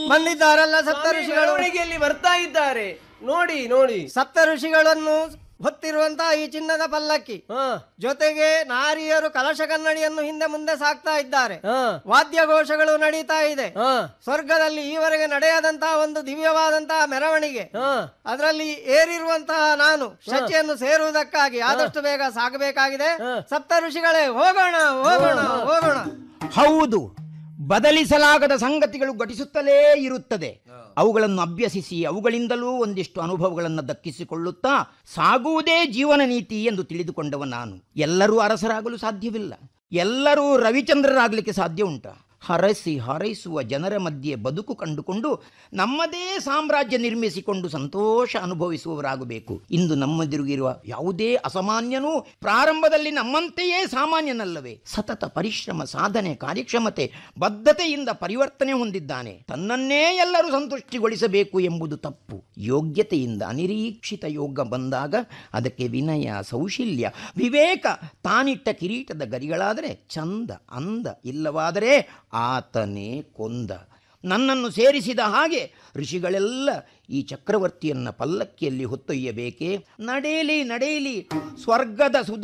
ಬಂದಿದ್ದಾರಲ್ಲ ಸಪ್ತ ಋಷಿಗಳು ಮೆರವಣಿಗೆಯಲ್ಲಿ ಬರ್ತಾ ಇದ್ದಾರೆ ನೋಡಿ ನೋಡಿ ಸಪ್ತ ಋಷಿಗಳನ್ನು ಹೊತ್ತಿರುವಂತಹ ಈ ಚಿನ್ನದ ಪಲ್ಲಕ್ಕಿ ಹಾ ಜೊತೆಗೆ ನಾರಿಯರು ಕಲಶ ಕನ್ನಡಿಯನ್ನು ಹಿಂದೆ ಮುಂದೆ ಸಾಕ್ತಾ ಇದ್ದಾರೆ ಹಾ ವಾದ್ಯ ಘೋಷಗಳು ನಡೀತಾ ಇದೆ ಹಾ ಸ್ವರ್ಗದಲ್ಲಿ ಈವರೆಗೆ ನಡೆಯದಂತಹ ಒಂದು ದಿವ್ಯವಾದಂತಹ ಮೆರವಣಿಗೆ ಹಾ ಅದರಲ್ಲಿ ಏರಿರುವಂತಹ ನಾನು ಶಚಿಯನ್ನು ಸೇರುವುದಕ್ಕಾಗಿ ಆದಷ್ಟು ಬೇಗ ಸಾಗಬೇಕಾಗಿದೆ ಸಪ್ತ ಋಷಿಗಳೇ ಹೋಗೋಣ ಹೋಗೋಣ ಹೋಗೋಣ ಹೌದು ಬದಲಿಸಲಾಗದ ಸಂಗತಿಗಳು ಘಟಿಸುತ್ತಲೇ ಇರುತ್ತದೆ ಅವುಗಳನ್ನು ಅಭ್ಯಸಿಸಿ ಅವುಗಳಿಂದಲೂ ಒಂದಿಷ್ಟು ಅನುಭವಗಳನ್ನು ದಕ್ಕಿಸಿಕೊಳ್ಳುತ್ತಾ ಸಾಗುವುದೇ ಜೀವನ ನೀತಿ ಎಂದು ತಿಳಿದುಕೊಂಡವ ನಾನು ಎಲ್ಲರೂ ಅರಸರಾಗಲು ಸಾಧ್ಯವಿಲ್ಲ ಎಲ್ಲರೂ ರವಿಚಂದ್ರರಾಗಲಿಕ್ಕೆ ಸಾಧ್ಯ ಉಂಟ ಹರಸಿ ಹಾರೈಸುವ ಜನರ ಮಧ್ಯೆ ಬದುಕು ಕಂಡುಕೊಂಡು ನಮ್ಮದೇ ಸಾಮ್ರಾಜ್ಯ ನಿರ್ಮಿಸಿಕೊಂಡು ಸಂತೋಷ ಅನುಭವಿಸುವವರಾಗಬೇಕು ಇಂದು ನಮ್ಮದಿರುಗಿರುವ ಯಾವುದೇ ಅಸಾಮಾನ್ಯನೂ ಪ್ರಾರಂಭದಲ್ಲಿ ನಮ್ಮಂತೆಯೇ ಸಾಮಾನ್ಯನಲ್ಲವೇ ಸತತ ಪರಿಶ್ರಮ ಸಾಧನೆ ಕಾರ್ಯಕ್ಷಮತೆ ಬದ್ಧತೆಯಿಂದ ಪರಿವರ್ತನೆ ಹೊಂದಿದ್ದಾನೆ ತನ್ನನ್ನೇ ಎಲ್ಲರೂ ಸಂತುಷ್ಟಿಗೊಳಿಸಬೇಕು ಎಂಬುದು ತಪ್ಪು ಯೋಗ್ಯತೆಯಿಂದ ಅನಿರೀಕ್ಷಿತ ಯೋಗ ಬಂದಾಗ ಅದಕ್ಕೆ ವಿನಯ ಸೌಶಲ್ಯ ವಿವೇಕ ತಾನಿಟ್ಟ ಕಿರೀಟದ ಗರಿಗಳಾದರೆ ಚಂದ ಅಂದ ಇಲ್ಲವಾದರೆ ಆತನೇ ಕೊಂದ ನನ್ನನ್ನು ಸೇರಿಸಿದ ಹಾಗೆ ಋಷಿಗಳೆಲ್ಲ ಈ ಚಕ್ರವರ್ತಿಯನ್ನ ಪಲ್ಲಕ್ಕಿಯಲ್ಲಿ ಹೊತ್ತೊಯ್ಯಬೇಕೆ ನಡೆಯಲಿ ನಡೆಯಲಿ ಸ್ವರ್ಗದ ಸುದ